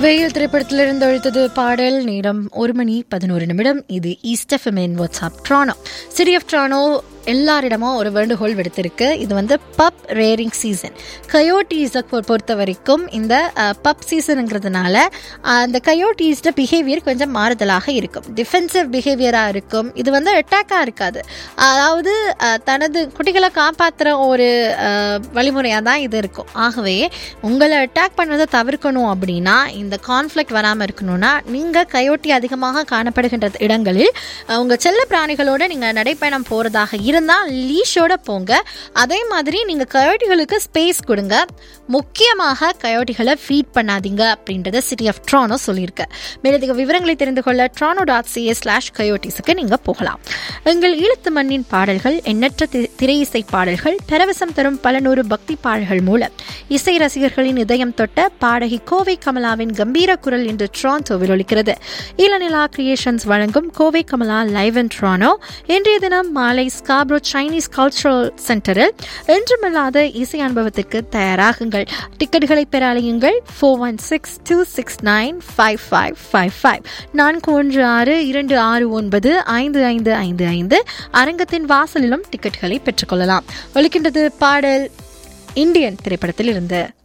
வெயில் திரைப்படத்திலிருந்து ஒழித்தது பாடல் நேரம் ஒரு மணி பதினோரு நிமிடம் இது east FM WhatsApp Toronto city of Toronto எல்லாரிடமும் ஒரு வேண்டுகோள் விடுத்திருக்கு இது வந்து பப் ரேரிங் சீசன் கயோட்டீஸை பொறுத்த வரைக்கும் இந்த பப் சீசனுங்கிறதுனால அந்த கயோட்டீஸ்ட பிஹேவியர் கொஞ்சம் மாறுதலாக இருக்கும் டிஃபென்சிவ் பிஹேவியராக இருக்கும் இது வந்து அட்டாக்காக இருக்காது அதாவது அஹ், தனது குட்டிகளை காப்பாற்றுற ஒரு வழிமுறையாக தான் இது இருக்கும் ஆகவே உங்களை அட்டாக் பண்ணுறதை தவிர்க்கணும் அப்படின்னா இந்த கான்ஃப்ளிக்ட் வராமல் இருக்கணும்னா நீங்கள் கயோட்டி அதிகமாக காணப்படுகின்ற இடங்களில் அஹ், உங்க செல்ல பிராணிகளோட நீங்கள் நடைப்பயணம் போகிறதாக இருந்தால் லீஷோட போங்க அதே மாதிரி நீங்கள் கயோட்டிகளுக்கு ஸ்பேஸ் கொடுங்க முக்கியமாக கயோட்டிகளை ஃபீட் பண்ணாதீங்க அப்படின்றத சிட்டி ஆஃப் ட்ரானோ சொல்லியிருக்கு மேலதிக விவரங்களை தெரிந்து கொள்ள ட்ரானோ டாட் சிஏ ஸ்லாஷ் கயோட்டிஸுக்கு நீங்கள் போகலாம் எங்கள் ஈழத்து மண்ணின் பாடல்கள் எண்ணற்ற தி- திரை இசை பாடல்கள் பரவசம் தரும் பல நூறு பக்தி பாடல்கள் மூலம் இசை ரசிகர்களின் இதயம் தொட்ட பாடகி கோவை கமலாவின் கம்பீர குரல் இன்று ட்ரான்டோவில் ஒலிக்கிறது இளநிலா கிரியேஷன்ஸ் வழங்கும் Kovai Kamala live in Toronto இன்றைய தினம் மாலை ஸ்காப்ரோ சைனீஸ் கல்ச்சுரல் சென்டரில் என்றுமில்லாத இசை அனுபவத்திற்கு தயாராகுங்கள் டிக்கெட்டுகளை பெற அழையுங்கள் four one six two six nine five five five five நான்கு ஒன்று ஆறு இரண்டு ஆறு ஒன்பது ஐந்து ஐந்து ஐந்து ஐந்து அரங்கத்தின் வாசலிலும் டிக்கெட்டுகளை பெற்றுக்கொள்ளலாம் ஒலிக்கின்றது பாடல் இந்தியன் திரைப்படத்தில் இருந்து